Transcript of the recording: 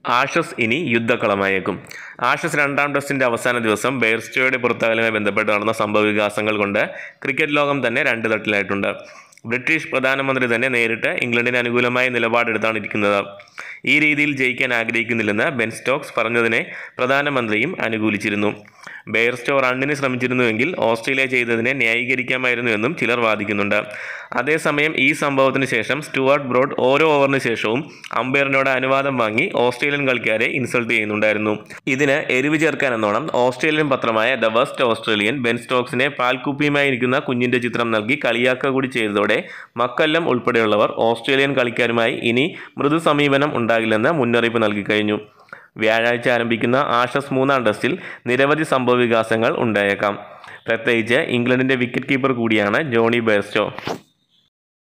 Ashes ഇനി യുദ്ധക്കളമായേക്കും Ashes രണ്ടാം ടെസ്റ്റിൻ്റെ അവസാന ദിവസം ബെയർസ്റ്റോയുടെ പുറത്താകലുമായി ബന്ധപ്പെട്ട് നടന്ന സംഭവവികാസങ്ങൾ കൊണ്ട് ക്രിക്കറ്റ് ലോകം തന്നെ രണ്ട് തട്ടിലായിട്ടുണ്ട് ബ്രിട്ടീഷ് പ്രധാനമന്ത്രി തന്നെ നേരിട്ട് ഇംഗ്ലണ്ടിന് അനുകൂലമായ നിലപാടെടുത്താണ് ഇരിക്കുന്നത് ഈ രീതിയിൽ ജയിക്കാൻ ആഗ്രഹിക്കുന്നില്ലെന്ന് ബെൻ സ്റ്റോക്സ് പറഞ്ഞതിനെ പ്രധാനമന്ത്രിയും അനുകൂലിച്ചിരുന്നു ബെയർസ്റ്റോ റണ്ണിന് ശ്രമിച്ചിരുന്നുവെങ്കിൽ ഓസ്ട്രേലിയ ചെയ്തതിനെ ന്യായീകരിക്കാമായിരുന്നുവെന്നും ചിലർ വാദിക്കുന്നുണ്ട് അതേസമയം ഈ സംഭവത്തിന് ശേഷം സ്റ്റുവാർട്ട് ബ്രോഡ് ഓരോ ഓവറിന് ശേഷവും അമ്പയറിനോട് അനുവാദം വാങ്ങി ഓസ്ട്രേലിയൻ കളിക്കാരെ ഇൻസൾട്ട് ചെയ്യുന്നുണ്ടായിരുന്നു ഇതിന് എരിവ് ചേർക്കാനെന്നോണം ഓസ്ട്രേലിയൻ പത്രമായ ദ വെസ്റ്റ് ഓസ്ട്രേലിയൻ ബെൻ സ്റ്റോക്സിനെ പാൽക്കുപ്പിയുമായി ഇരിക്കുന്ന കുഞ്ഞിന്റെ ചിത്രം നൽകി കളിയാക്കുക കൂടി ചെയ്തതോടെ മക്കല്ലം ഉൾപ്പെടെയുള്ളവർ ഓസ്ട്രേലിയൻ കളിക്കാരുമായി ഇനി മൃദു സമീപനം ഉണ്ടാകില്ലെന്ന് മുന്നറിയിപ്പ് നൽകി കഴിഞ്ഞു വ്യാഴാഴ്ച ആരംഭിക്കുന്ന ആഷസ് മൂന്നാം ടെസ്റ്റിൽ നിരവധി സംഭവവികാസങ്ങൾ ഉണ്ടായേക്കാം പ്രത്യേകിച്ച് ഇംഗ്ലണ്ടിന്റെ വിക്കറ്റ് കീപ്പർ കൂടിയാണ് ജോണി ബെയർസ്റ്റോ